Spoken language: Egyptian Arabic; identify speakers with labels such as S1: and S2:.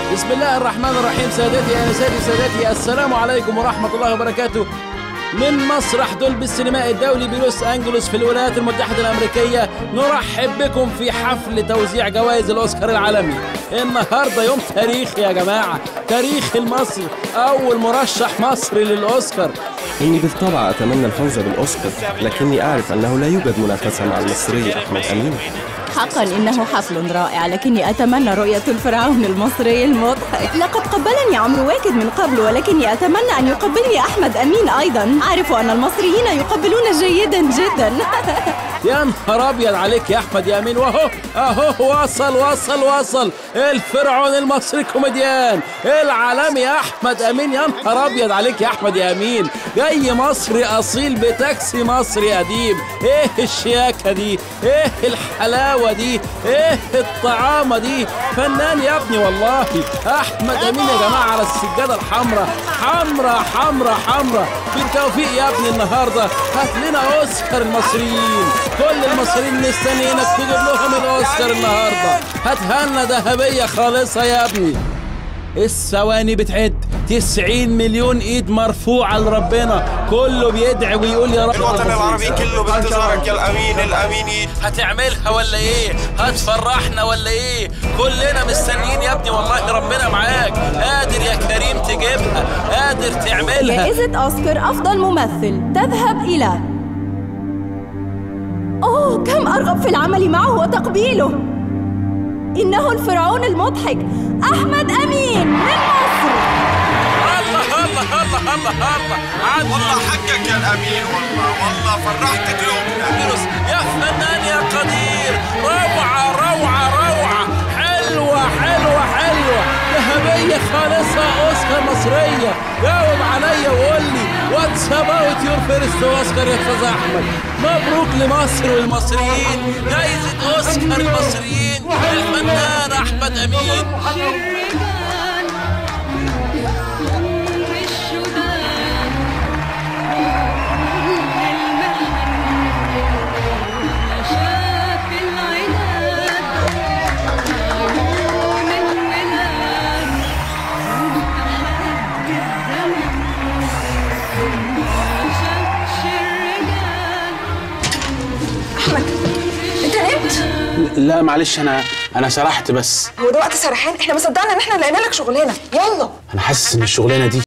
S1: بسم الله الرحمن الرحيم سادتي يا سادتي سادتي السلام عليكم ورحمة الله وبركاته من مسرح دولبي السينمائي الدولي بلوس أنجلوس في الولايات المتحدة الأمريكية نرحب بكم في حفل توزيع جوائز الأوسكار العالمي النهاردة يوم تاريخي يا جماعة تاريخ المصري أول مرشح مصري للأوسكار
S2: إني بالطبع أتمنى الفوز بالأوسكار لكني أعرف أنه لا يوجد منافسة مع المصري أحمد أمين
S3: حقا إنه حفل رائع لكني أتمنى رؤية الفرعون المصري المضحك لقد قبلني عمرو واكد من قبل ولكني أتمنى أن يقبلني أحمد أمين أيضا أعرف أن المصريين يقبلون جيدا جدا
S1: يا نهار ابيض عليك يا احمد يا امين واهو اهو وصل وصل وصل الفرعون المصري كوميديان العالمي يا احمد امين يا نهار ابيض عليك يا احمد يا امين جاي مصري اصيل بتاكسي مصري قديم ايه الشياكه دي ايه الحلاوه دي ايه الطعامه دي فنان يا ابني والله احمد امين يا جماعه على السجاده الحمراء حمراء حمراء حمراء بالتوفيق يا ابني النهارده هات لنا اوسكار المصريين كل المصريين مستنيينك تجيب لهم الاوسكار النهارده هاتها لنا ذهبيه خالصه يا ابني الثواني بتعد 90 مليون ايد مرفوعه لربنا كله بيدعي ويقول يا رب
S4: الوطن العربي كله بانتظارك يا الامين الامين
S1: هتعملها ولا ايه هتفرحنا ولا ايه كلنا مستنيين يا ابني والله ربنا معاك قادر يا كريم تجيبها قادر تعملها
S3: جائزة أوسكار أفضل ممثل تذهب إلى أوه كم أرغب في العمل معه وتقبيله إنه الفرعون المضحك أحمد أمين من مصر
S1: الله الله الله الله الله عدل
S4: والله حقك يا الامين والله والله فرحت قلوبنا
S1: فيروس يا فنان يا قدير روعة روعة روعة حلوة حلوة حلوة ذهبية خالصة أوسكار مصرية جاوب عليا وقول لي واتس اباوت يور فيرست أوسكار يا أستاذ أحمد مبروك لمصر والمصريين جايزة أوسكار المصريين الفنان أحمد أمين
S5: انت نمت
S6: لا معلش انا انا سرحت بس
S5: هو ده وقت سرحان احنا ما صدقنا ان احنا لقينا لك شغلانه يلا
S6: انا حاسس ان الشغلانه دي